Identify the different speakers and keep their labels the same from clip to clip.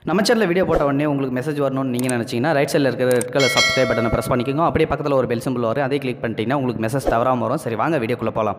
Speaker 1: நம்ம சேனலில் வீடியோ போட்ட உடனே உங்களுக்கு மெசேஜ் வரணும்னு நீங்கள் நினச்சிங்கன்னா ரைட் சைடில் இருக்கிற ரெட் கலர் சப்ஸ்கிரைப் பட்டனை ப்ரெஸ் பண்ணிக்கோங்க அப்படியே பக்கத்தில் ஒரு பெல் சிம்பிள் வரும் அதே கிளிக் பண்ணிட்டீங்கன்னா உங்களுக்கு மெசேஜ் தவறாமல் வரும் சரி வாங்க வீடியோக்குள்ளே போகலாம்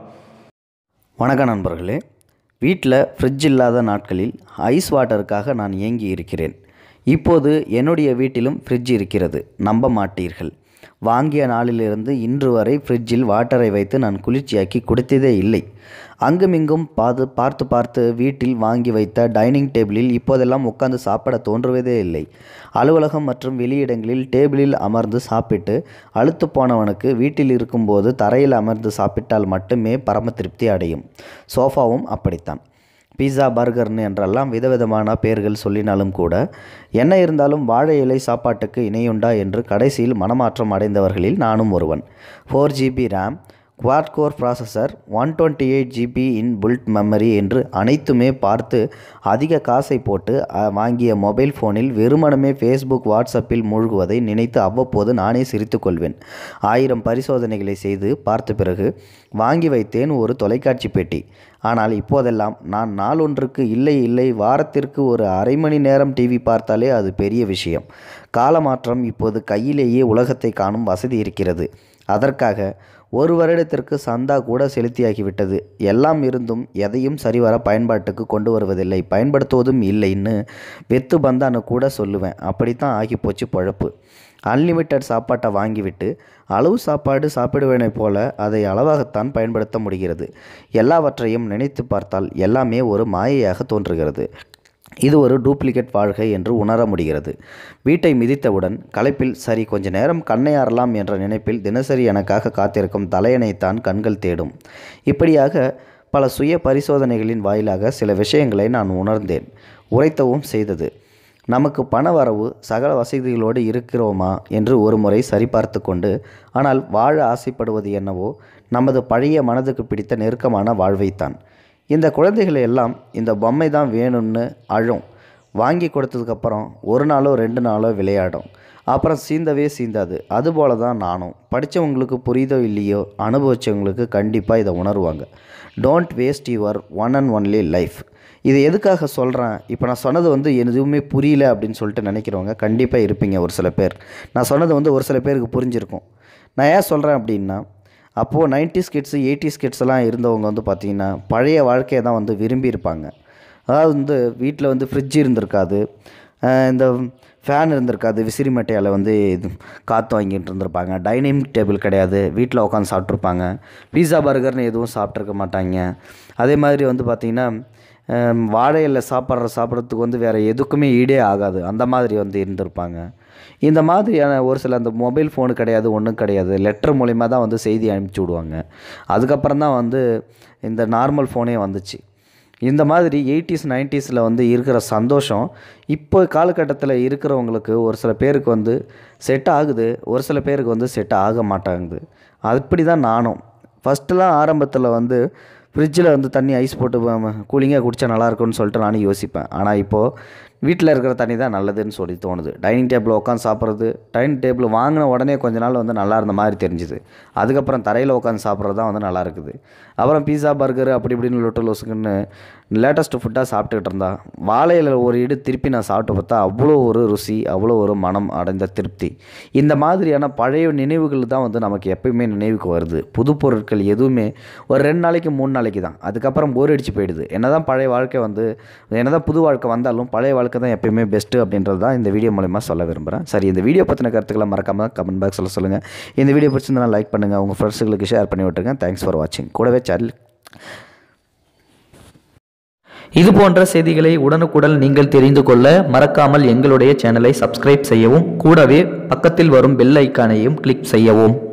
Speaker 2: வணக்கம் நண்பர்களே வீட்டில் ஃப்ரிட்ஜ் இல்லாத நாட்களில் ஐஸ் வாட்டருக்காக நான் ஏங்கி இருக்கிறேன் இப்போது என்னுடைய வீட்டிலும் ஃப்ரிட்ஜ் இருக்கிறது நம்ப மாட்டீர்கள் வாங்கிய நாளிலிருந்து இன்று வரை ஃப்ரிட்ஜில் வாட்டரை வைத்து நான் குளிர்ச்சியாக்கி குடித்ததே இல்லை அங்குமிங்கும் பாது பார்த்து பார்த்து வீட்டில் வாங்கி வைத்த டைனிங் டேபிளில் இப்போதெல்லாம் உட்கார்ந்து சாப்பிட தோன்றுவதே இல்லை அலுவலகம் மற்றும் வெளியிடங்களில் டேபிளில் அமர்ந்து சாப்பிட்டு அழுத்து போனவனுக்கு வீட்டில் இருக்கும்போது தரையில் அமர்ந்து சாப்பிட்டால் மட்டுமே பரம திருப்தி அடையும் சோஃபாவும் அப்படித்தான் பீஸா பர்கர்னு என்றெல்லாம் விதவிதமான பெயர்கள் சொல்லினாலும் கூட என்ன இருந்தாலும் வாழை இலை சாப்பாட்டுக்கு இணையுண்டா என்று கடைசியில் மனமாற்றம் அடைந்தவர்களில் நானும் ஒருவன் four GB RAM quad core processor one twenty eight GB in built memory என்று அனைத்துமே பார்த்து அதிக காசை போட்டு அ, வாங்கிய மொபைல் ஃபோனில் வெறுமனமே ஃபேஸ்புக் வாட்ஸ்அப்பில் மூழ்குவதை நினைத்து அவ்வப்போது நானே சிரித்துக்கொள்வேன் ஆயிரம் பரிசோதனைகளை செய்து பார்த்த பிறகு வாங்கி வைத்தேன் ஒரு தொலைக்காட்சி பெட்டி ஆனால் இப்போதெல்லாம் நான் நாளொன்றுக்கு இல்லை இல்லை வாரத்திற்கு ஒரு அரை மணி நேரம் டிவி பார்த்தாலே அது பெரிய விஷயம் காலமாற்றம் இப்போது கையிலேயே உலகத்தை காணும் வசதி இருக்கிறது அதற்காக ஒரு வருடத்திற்கு சந்தா கூட செலுத்தியாகிவிட்டது எல்லாம் இருந்தும் எதையும் சரிவர பயன்பாட்டுக்கு கொண்டு வருவதில்லை பயன்படுத்துவதும் இல்லைன்னு வெத்து பந்தான்னு கூட சொல்லுவேன் அப்படித்தான் ஆகிப்போச்சு பொழப்பு அன்லிமிட்டெட் சாப்பாட்டை வாங்கிவிட்டு அளவு சாப்பாடு சாப்பிடுவேனைப் போல அதை அளவாகத்தான் பயன்படுத்த முடிகிறது எல்லாவற்றையும் நினைத்து பார்த்தால் எல்லாமே ஒரு மாயையாக தோன்றுகிறது இது ஒரு டூப்ளிகேட் வாழ்க்கை என்று உணர முடிகிறது வீட்டை மிதித்தவுடன் களைப்பில் சரி கொஞ்ச நேரம் கண்ணையாறலாம் என்ற நினைப்பில் தினசரி எனக்காக காத்திருக்கும் தலையணைத்தான் கண்கள் தேடும் இப்படியாக பல சுய பரிசோதனைகளின் வாயிலாக சில விஷயங்களை நான் உணர்ந்தேன் உரைத்தவும் செய்தது நமக்கு பண வரவு சகல வசதிகளோடு இருக்கிறோமா என்று ஒரு முறை சரிபார்த்து கொண்டு ஆனால் வாழ ஆசைப்படுவது என்னவோ நமது பழைய மனதுக்கு பிடித்த நெருக்கமான வாழ்வைத்தான் இந்த குழந்தைகள் எல்லாம் இந்த பொம்மை தான் வேணும்னு அழும் வாங்கி கொடுத்ததுக்கப்புறம் ஒரு நாளோ ரெண்டு நாளோ விளையாடும் அப்புறம் சீந்தவே சீந்தாது அதுபோல தான் நானும் படித்தவங்களுக்கு புரியுதோ இல்லையோ அனுபவித்தவங்களுக்கு கண்டிப்பாக இதை உணருவாங்க don't waste your one and only life இது எதுக்காக சொல்கிறேன் இப்போ நான் சொன்னது வந்து எதுவுமே புரியல அப்படின்னு சொல்லிட்டு நினைக்கிறவங்க கண்டிப்பாக இருப்பீங்க ஒரு சில பேர் நான் சொன்னது வந்து ஒரு சில பேருக்கு புரிஞ்சிருக்கும் நான் ஏன் சொல்கிறேன் அப்படின்னா அப்போது நைன்டிஸ் கிட்ஸு எயிட்டிஸ் கிட்ஸ் எல்லாம் இருந்தவங்க வந்து பார்த்திங்கன்னா பழைய வாழ்க்கையை தான் வந்து விரும்பியிருப்பாங்க அதாவது வந்து வீட்டில் வந்து ஃப்ரிட்ஜ் இருந்திருக்காது அஹ் இந்த ஃபேன் இருந்திருக்காது விசிறி மட்டையால் வந்து இது காற்று வாங்கிட்டு இருந்திருப்பாங்க டைனிங் டேபிள் கிடையாது வீட்டில் உட்காந்து சாப்பிட்ருப்பாங்க பீஸா பர்கர்னு எதுவும் சாப்பிட்ருக்க மாட்டாங்க அதே மாதிரி வந்து பார்த்திங்கன்னா அஹ் வாழையில் சாப்பிட்ற சாப்பிட்றதுக்கு வந்து வேறு எதுக்குமே ஈடே ஆகாது அந்த மாதிரி வந்து இருந்திருப்பாங்க இந்த மாதிரியான ஒரு சில அந்த மொபைல் ஃபோனு கிடையாது ஒன்றும் கிடையாது லெட்டர் மூலிமா தான் வந்து செய்தி அனுப்பிச்சி விடுவாங்க அதுக்கப்புறம் தான் வந்து இந்த நார்மல் ஃபோனே வந்துச்சு இந்த மாதிரி எயிட்டிஸ் நைன்ட்டீஸில் வந்து இருக்கிற சந்தோஷம் இப்போ காலகட்டத்தில் இருக்கிறவங்களுக்கு ஒரு சில பேருக்கு வந்து செட் ஆகுது ஒரு சில பேருக்கு வந்து செட் ஆக மாட்டாங்குது அப்படி தான் நானும் ஃபஸ்ட்டுலாம் ஆரம்பத்தில் வந்து ஃப்ரிட்ஜில் வந்து தண்ணி ஐஸ் போட்டு கூலிங்காக குடித்தா நல்லா இருக்கும்னு சொல்லிட்டு நானும் யோசிப்பேன் ஆனால் இப்போது வீட்டில் இருக்கிற தண்ணி தான் நல்லதுன்னு சொல்லி தோணுது டைனிங் டேபிள் உட்காந்து சாப்பிட்றது டைனிங் டேபிள் வாங்கின உடனே கொஞ்ச நாள் வந்து நல்லா இருந்த மாதிரி தெரிஞ்சுது அதுக்கப்புறம் தரையில் உட்காந்து சாப்பிட்றது தான் வந்து நல்லா இருக்குது அப்புறம் பீஸா பர்கர் அப்படி இப்படின்னு லொட்டு லொசுக்குன்னு லேட்டஸ்ட் ஃபுட்டாக சாப்பிட்டுக்கிட்டு இருந்தா வாழையில் ஒரு இடு திருப்பி நான் சாப்பிட்டு பார்த்தா அவ்வளோ ஒரு ருசி அவ்வளோ ஒரு மனம் அடைந்த திருப்தி இந்த மாதிரியான பழைய நினைவுகள் தான் வந்து நமக்கு எப்பயுமே நினைவுக்கு வருது புது பொருட்கள் எதுவுமே ஒரு ரெண்டு நாளைக்கு மூணு நாளைக்கு தான் அதுக்கப்புறம் போர் அடிச்சு போயிடுது என்னதான் பழைய வாழ்க்கை வந்து என்னதான் புது வாழ்க்கை வந்தாலும் பழைய வாழ்க்கை தான் எப்பயுமே பெஸ்ட்டு அப்படின்றது தான் இந்த வீடியோ மூலமா சொல்ல விரும்புகிறேன் சரி இந்த வீடியோ பற்றின கருத்துக்களை மறக்காம கமெண்ட் பாக்ஸில் சொல்லுங்கள் இந்த வீடியோ பிடிச்சிருந்தா லைக் பண்ணுங்கள் உங்கள் ஃப்ரெண்ட்ஸுகளுக்கு ஷேர் பண்ணி விட்டுருங்க தேங்க்ஸ் ஃபார் வாட்சிங் கூடவே சேனல்
Speaker 3: இது போன்ற செய்திகளை உடனுக்குடன் நீங்கள் தெரிந்து கொள்ள மறக்காமல் எங்களுடைய சேனலை சப்ஸ்கிரைப் செய்யவும் கூடவே பக்கத்தில் வரும் பெல் ஐக்கானையும் கிளிக் செய்யவும்